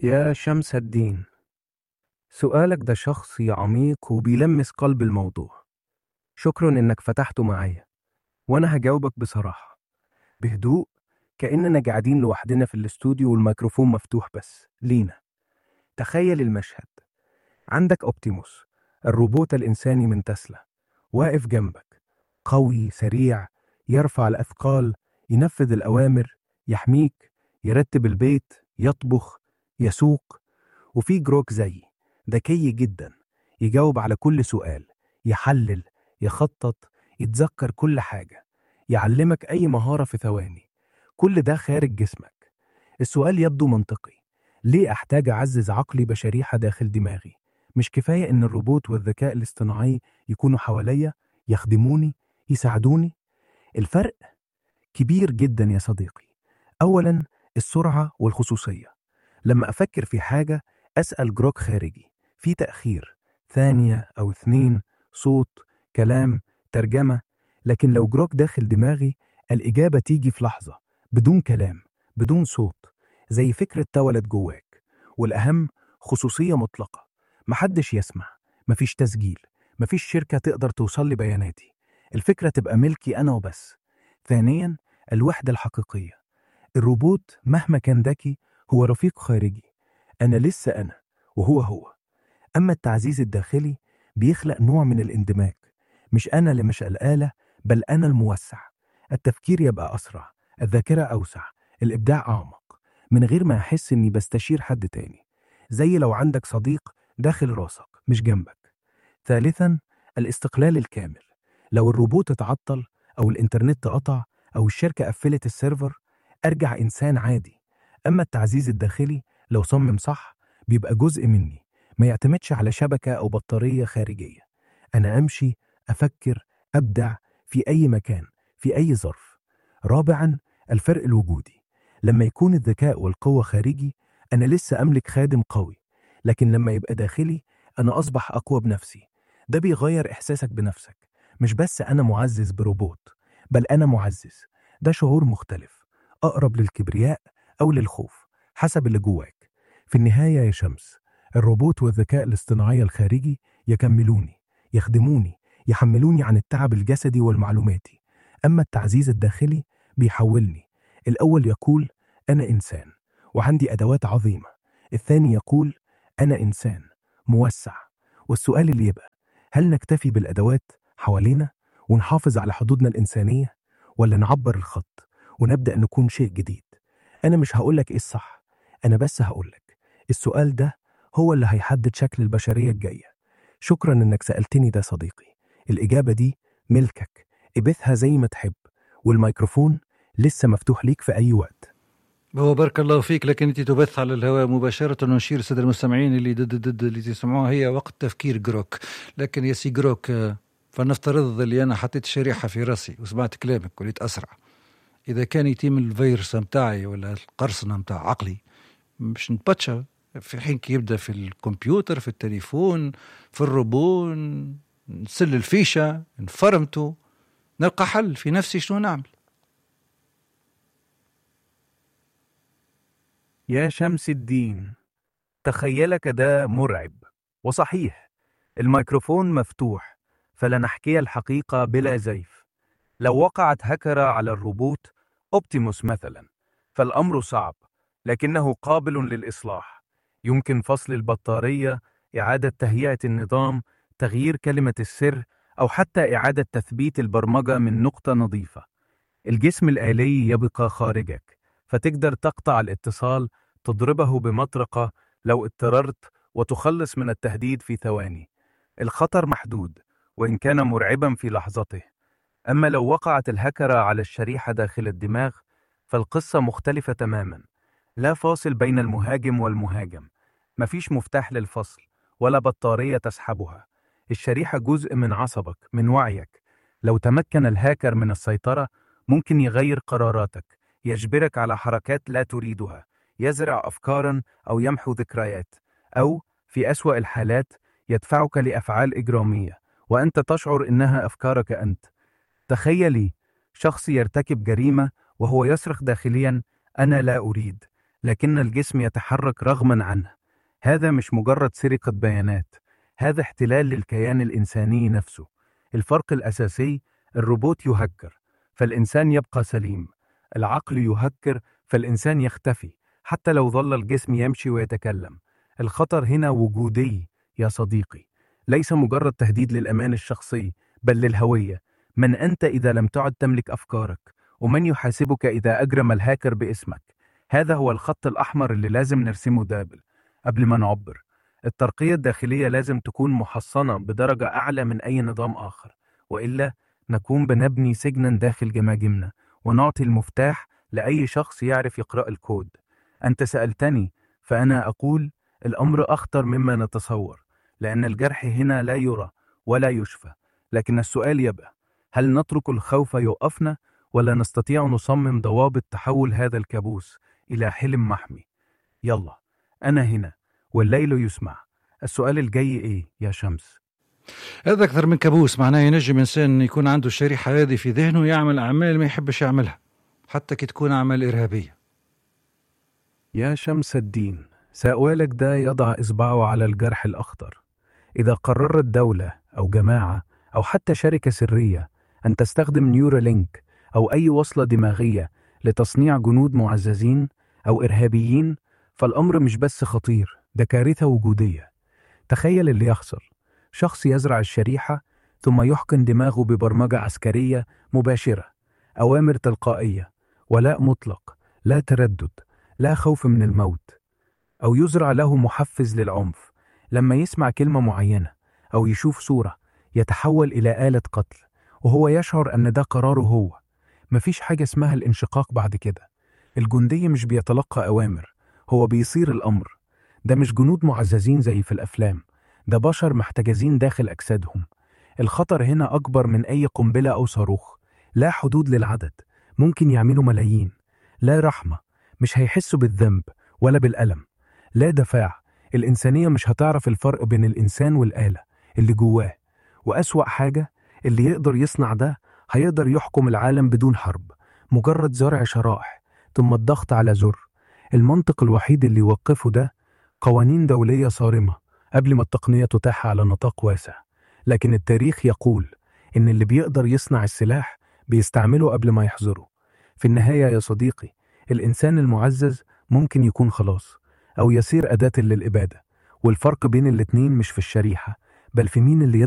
يا شمس الدين سؤالك ده شخصي عميق وبيلمس قلب الموضوع شكرا إنك فتحته معايا وأنا هجاوبك بصراحة بهدوء كأننا قاعدين لوحدنا في الاستوديو والميكروفون مفتوح بس لينا تخيل المشهد عندك أوبتيموس الروبوت الإنساني من تسلا واقف جنبك قوي سريع يرفع الأثقال ينفذ الأوامر يحميك يرتب البيت يطبخ يسوق وفي جروك زيي ذكي جدا يجاوب على كل سؤال يحلل يخطط يتذكر كل حاجة يعلمك أي مهارة في ثواني كل ده خارج جسمك السؤال يبدو منطقي ليه أحتاج أعزز عقلي بشريحة داخل دماغي مش كفاية إن الروبوت والذكاء الاصطناعي يكونوا حواليا يخدموني يساعدوني الفرق كبير جدا يا صديقي أولا السرعة والخصوصية لما أفكر في حاجة أسأل جروك خارجي في تأخير ثانية أو اثنين صوت كلام ترجمة لكن لو جروك داخل دماغي الإجابة تيجي في لحظة بدون كلام بدون صوت زي فكرة تولد جواك والأهم خصوصية مطلقة محدش يسمع مفيش تسجيل مفيش شركة تقدر توصل لي بياناتي الفكرة تبقى ملكي أنا وبس ثانيا الوحدة الحقيقية الروبوت مهما كان ذكي هو رفيق خارجي أنا لسه أنا وهو هو أما التعزيز الداخلي بيخلق نوع من الاندماج مش أنا اللي مش الآلة بل أنا الموسع التفكير يبقى أسرع الذاكرة أوسع الإبداع أعمق من غير ما أحس إني بستشير حد تاني زي لو عندك صديق داخل راسك مش جنبك ثالثا الاستقلال الكامل لو الروبوت اتعطل أو الإنترنت قطع أو الشركة قفلت السيرفر أرجع إنسان عادي أما التعزيز الداخلي لو صمم صح بيبقى جزء مني ما يعتمدش على شبكة أو بطارية خارجية أنا أمشي أفكر أبدع في أي مكان في أي ظرف رابعا الفرق الوجودي لما يكون الذكاء والقوة خارجي أنا لسه أملك خادم قوي لكن لما يبقى داخلي أنا أصبح أقوى بنفسي ده بيغير إحساسك بنفسك مش بس أنا معزز بروبوت بل أنا معزز ده شعور مختلف أقرب للكبرياء أو للخوف حسب اللي جواك في النهاية يا شمس الروبوت والذكاء الاصطناعي الخارجي يكملوني يخدموني يحملوني عن التعب الجسدي والمعلوماتي أما التعزيز الداخلي بيحولني الأول يقول أنا إنسان وعندي أدوات عظيمة الثاني يقول أنا إنسان موسع والسؤال اللي يبقى هل نكتفي بالأدوات حوالينا ونحافظ على حدودنا الإنسانية ولا نعبر الخط ونبدأ نكون شيء جديد أنا مش هقولك إيه الصح أنا بس هقولك السؤال ده هو اللي هيحدد شكل البشرية الجاية شكرا إنك سألتني ده صديقي الإجابة دي ملكك ابثها زي ما تحب والميكروفون لسه مفتوح ليك في أي وقت هو بارك الله فيك لكن انت تبث على الهواء مباشره ونشير الساده المستمعين اللي ضد ضد اللي تسمعوها هي وقت تفكير جروك لكن يا سي جروك آه، فلنفترض اللي انا حطيت شريحه في راسي وسمعت كلامك وليت اسرع اذا كان يتم الفيروس نتاعي ولا القرصنه نتاع عقلي مش نتبتشى في حين كي يبدا في الكمبيوتر في التليفون في الروبون نسل الفيشه نفرمته نلقى حل في نفسي شنو نعمل يا شمس الدين تخيلك ده مرعب وصحيح الميكروفون مفتوح فلنحكي الحقيقة بلا زيف لو وقعت هكرة على الروبوت أوبتيموس مثلا فالأمر صعب لكنه قابل للإصلاح يمكن فصل البطارية إعادة تهيئة النظام تغيير كلمة السر أو حتى إعادة تثبيت البرمجة من نقطة نظيفة الجسم الآلي يبقى خارجك فتقدر تقطع الاتصال تضربه بمطرقة لو اضطررت وتخلص من التهديد في ثواني الخطر محدود وإن كان مرعبا في لحظته أما لو وقعت الهكرة على الشريحة داخل الدماغ فالقصة مختلفة تماما لا فاصل بين المهاجم والمهاجم مفيش مفتاح للفصل ولا بطارية تسحبها الشريحة جزء من عصبك من وعيك لو تمكن الهاكر من السيطرة ممكن يغير قراراتك يجبرك على حركات لا تريدها يزرع أفكارا أو يمحو ذكريات أو في أسوأ الحالات يدفعك لأفعال إجرامية وأنت تشعر إنها أفكارك أنت تخيلي شخص يرتكب جريمة وهو يصرخ داخليا أنا لا أريد لكن الجسم يتحرك رغما عنه هذا مش مجرد سرقة بيانات هذا احتلال للكيان الإنساني نفسه الفرق الأساسي الروبوت يهكر فالإنسان يبقى سليم العقل يهكر فالإنسان يختفي حتى لو ظل الجسم يمشي ويتكلم الخطر هنا وجودي يا صديقي ليس مجرد تهديد للأمان الشخصي بل للهوية من أنت إذا لم تعد تملك أفكارك ومن يحاسبك إذا أجرم الهاكر باسمك هذا هو الخط الأحمر اللي لازم نرسمه دابل قبل ما نعبر الترقية الداخلية لازم تكون محصنة بدرجة أعلى من أي نظام آخر وإلا نكون بنبني سجنا داخل جماجمنا ونعطي المفتاح لأي شخص يعرف يقرأ الكود أنت سألتني فأنا أقول الأمر أخطر مما نتصور لأن الجرح هنا لا يرى ولا يشفى لكن السؤال يبقى هل نترك الخوف يوقفنا ولا نستطيع نصمم ضوابط تحول هذا الكابوس إلى حلم محمي يلا أنا هنا والليل يسمع السؤال الجاي إيه يا شمس هذا أكثر من كابوس معناه ينجم إنسان يكون عنده الشريحة هذه في ذهنه يعمل أعمال ما يحبش يعملها حتى كي تكون أعمال إرهابية يا شمس الدين سؤالك ده يضع إصبعه على الجرح الأخطر إذا قررت دولة أو جماعة أو حتى شركة سرية أن تستخدم نيورالينك أو أي وصلة دماغية لتصنيع جنود معززين أو إرهابيين فالأمر مش بس خطير ده كارثة وجودية تخيل اللي يخسر شخص يزرع الشريحة ثم يحقن دماغه ببرمجة عسكرية مباشرة أوامر تلقائية ولاء مطلق لا تردد لا خوف من الموت أو يزرع له محفز للعنف لما يسمع كلمة معينة أو يشوف صورة يتحول إلى آلة قتل وهو يشعر أن ده قراره هو مفيش حاجة اسمها الانشقاق بعد كده الجندي مش بيتلقى أوامر هو بيصير الأمر ده مش جنود معززين زي في الأفلام ده بشر محتجزين داخل أجسادهم الخطر هنا أكبر من أي قنبلة أو صاروخ لا حدود للعدد ممكن يعملوا ملايين لا رحمة مش هيحسوا بالذنب ولا بالألم لا دفاع الإنسانية مش هتعرف الفرق بين الإنسان والآلة اللي جواه وأسوأ حاجة اللي يقدر يصنع ده هيقدر يحكم العالم بدون حرب مجرد زرع شرائح ثم الضغط على زر المنطق الوحيد اللي يوقفه ده قوانين دولية صارمة قبل ما التقنية تتاح على نطاق واسع لكن التاريخ يقول إن اللي بيقدر يصنع السلاح بيستعمله قبل ما يحظره في النهاية يا صديقي الإنسان المعزز ممكن يكون خلاص أو يصير أداة للإبادة والفرق بين الاتنين مش في الشريحة بل في مين اللي